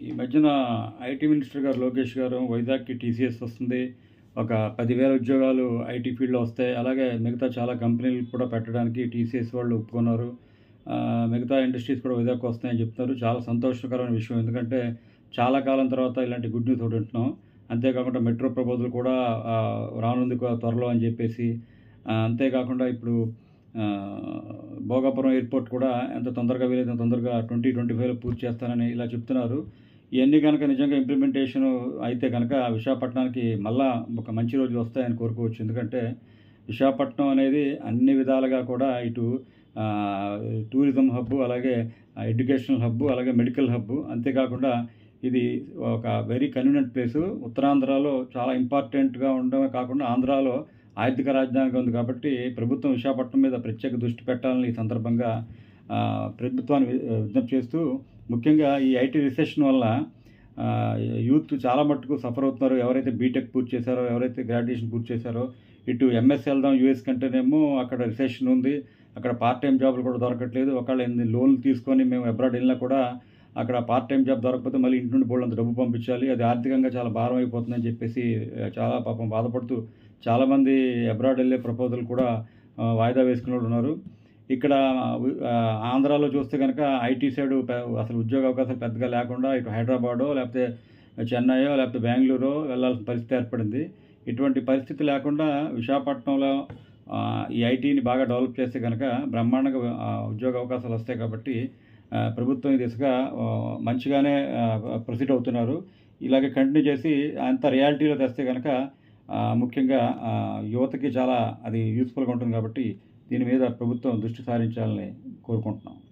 ఈ మధ్యన IT minister గారు లోకేష్ గారు వైజాగ్కి టీసీఎస్ వస్తుంది ఒక పదివేల ఉద్యోగాలు ఐటీ ఫీల్డ్లో వస్తాయి అలాగే మిగతా చాలా కంపెనీలు కూడా పెట్టడానికి టీసీఎస్ వాళ్ళు ఒప్పుకున్నారు ఆ, మిగతా ఇండస్ట్రీస్ కూడా వైజాగ్కి వస్తాయని చెప్తున్నారు చాలా సంతోషకరమైన విషయం ఎందుకంటే చాలా కాలం తర్వాత ఇలాంటి గుడ్ న్యూస్ ఒకటి ఉంటున్నాం అంతేకాకుండా మెట్రో ప్రపోజల్ కూడా ఆ, రానుంది కూడా త్వరలో అని చెప్పేసి ఆ, అంతేకాకుండా ఇప్పుడు ఆ, భోగాపురం ఎయిర్పోర్ట్ కూడా ఎంత తొందరగా వీలైతే తొందరగా ట్వంటీ ట్వంటీ ఫైవ్లో పూర్తి చేస్తానని ఇలా చెప్తున్నారు ఇవన్నీ కనుక నిజంగా ఇంప్లిమెంటేషన్ అయితే కనుక విశాఖపట్నానికి మళ్ళా ఒక మంచి రోజులు వస్తాయని కోరుకోవచ్చు ఎందుకంటే విశాఖపట్నం అనేది అన్ని విధాలుగా కూడా ఇటు ఆ, టూరిజం హబ్బు అలాగే ఎడ్యుకేషనల్ హబ్బు అలాగే మెడికల్ హబ్బు అంతేకాకుండా ఇది ఒక వెరీ కన్వీనియంట్ ప్లేసు ఉత్తరాంధ్రలో చాలా ఇంపార్టెంట్గా ఉండడమే కాకుండా ఆంధ్రాలో ఆర్థిక రాజధానిగా ఉంది కాబట్టి ప్రభుత్వం విశాఖపట్నం మీద ప్రత్యేక దృష్టి పెట్టాలని ఈ సందర్భంగా ఆ, ప్రభుత్వాన్ని వి- విజ్ఞప్తి చేస్తూ ముఖ్యంగా ఈ ఐటీ రిసెషన్ వల్ల ఆ, యూత్ చాలా మట్టుకు సఫర్ అవుతున్నారు ఎవరైతే బీటెక్ పూర్తి చేశారో ఎవరైతే గ్రాడ్యుయేషన్ పూర్తి చేశారో ఇటు ఎంఎస్ వెళ్దాం యూఎస్ కంటేనేమో అక్కడ రిసెషన్ ఉంది అక్కడ పార్ట్ టైం జాబులు కూడా దొరకట్లేదు ఒకవేళ ఎన్ని లోన్లు తీసుకొని మేము అబ్రాడ్ వెళ్ళినా కూడా అక్కడ పార్ట్ టైం జాబ్ దొరకకపోతే మళ్ళీ ఇంటి నుండి బోళ్ళంత డబ్బు పంపించాలి అది ఆర్థికంగా చాలా భారం అయిపోతుందని చెప్పేసి ఆ, చాలా పాపం బాధపడుతూ చాలామంది అబ్రాడ్ వెళ్ళే ప్రపోజల్ కూడా ఆ, వాయిదా వేసుకునే వాళ్ళు ఉన్నారు ఇక్కడ ఆ, ఆంధ్రాలో చూస్తే కనుక ఐటీ సైడ్ పె- అసలు ఉద్యోగ అవకాశాలు పెద్దగా లేకుండా ఇటు హైదరాబాదో లేకపోతే చెన్నైయో లేకపోతే బెంగళూరు వెళ్ళాల్సిన పరిస్థితి ఏర్పడింది ఇటువంటి పరిస్థితి లేకుండా విశాఖపట్నంలో ఆ, ఈ ఐటీని బాగా డెవలప్ చేస్తే కనుక బ్రహ్మాండంగా ఆ, ఉద్యోగ అవకాశాలు వస్తాయి కాబట్టి ఆ, ప్రభుత్వం ఈ దిశగా ఆ, మంచిగానే ప్రొసీడ్ అవుతున్నారు ఇలాగే కంటిన్యూ చేసి అంత రియాలిటీలో తెస్తే కనుక ఆ, ముఖ్యంగా ఆ, యువతకి చాలా అది యూస్ఫుల్గా ఉంటుంది కాబట్టి దీని మీద ప్రభుత్వం దృష్టి సారించాలని కోరుకుంటున్నాం